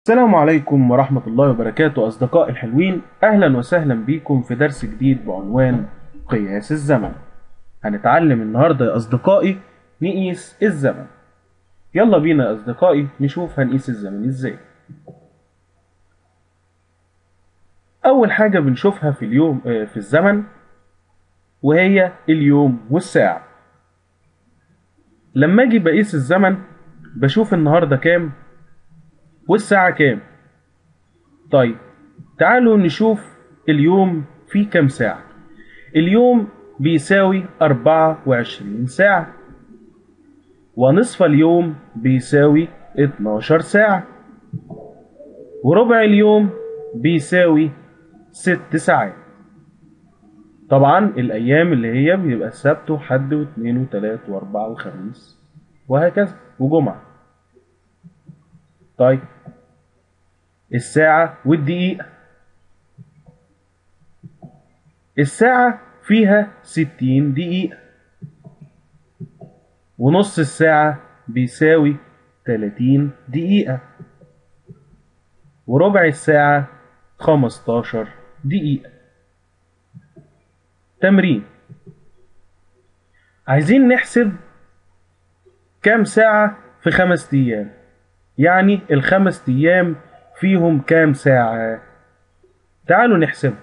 السلام عليكم ورحمة الله وبركاته أصدقاء الحلوين أهلا وسهلا بيكم في درس جديد بعنوان قياس الزمن هنتعلم النهاردة يا أصدقائي نقيس الزمن يلا بينا يا أصدقائي نشوف هنقيس الزمن إزاي أول حاجة بنشوفها في اليوم آه، في الزمن وهي اليوم والساعة لما أجي بقيس الزمن بشوف النهاردة كام والساعة كام؟ طيب تعالوا نشوف اليوم فيه كام ساعة اليوم بيساوي 24 ساعة ونصف اليوم بيساوي 12 ساعة وربع اليوم بيساوي 6 ساعات طبعا الأيام اللي هي بيبقى السبت وحد واثنين وثلاث وأربعة وخميس وهكذا وجمعة طيب الساعة والدقيقة الساعة فيها ستين دقيقة ونص الساعة بيساوي تلاتين دقيقة وربع الساعة خمستاشر دقيقة تمرين عايزين نحسب كام ساعة في خمس أيام يعني الخمس أيام فيهم كام ساعة تعالوا نحسب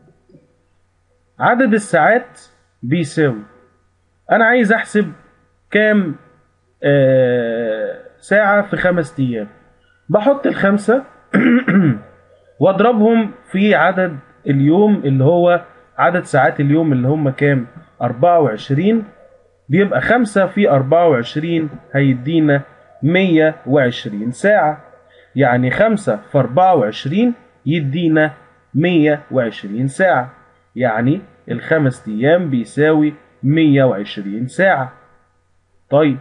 عدد الساعات بيساوي أنا عايز أحسب كام آه ساعة في خمس أيام بحط الخمسة واضربهم في عدد اليوم اللي هو عدد ساعات اليوم اللي هم كام 24 بيبقى خمسة في 24 هيدينا 120 ساعة يعني خمسة في 24 يدينا 120 ساعة يعني الخمس أيام بيساوي 120 ساعة طيب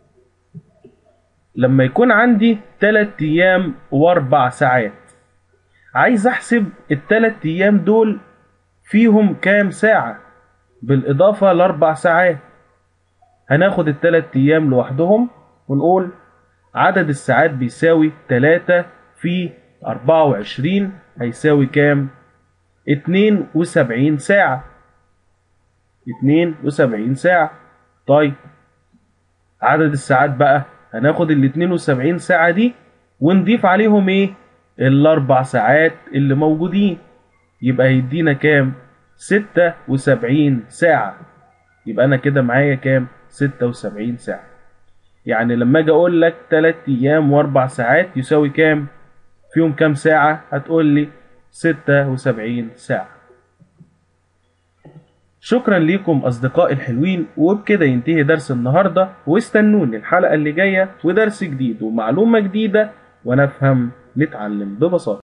لما يكون عندي 3 أيام وأربع ساعات عايز أحسب التلات أيام دول فيهم كام ساعة بالإضافة لأربع ساعات هناخد التلات أيام لوحدهم ونقول عدد الساعات بيساوي تلاتة في أربعة وعشرين هيساوي كام؟ اتنين وسبعين ساعة اتنين وسبعين ساعة طيب عدد الساعات بقى هناخد الاتنين وسبعين ساعة دي ونضيف عليهم ايه؟ الأربع ساعات اللي موجودين يبقى هيدينا كام؟ ستة وسبعين ساعة يبقى أنا كده معايا كام؟ ستة وسبعين ساعة يعني لما اجي اقول لك 3 ايام واربع ساعات يساوي كام فيهم كام ساعة هتقول لي 76 ساعة شكرا ليكم اصدقائي الحلوين وبكده ينتهي درس النهاردة واستنوني الحلقة اللي جاية ودرس جديد ومعلومة جديدة ونفهم نتعلم ببساطة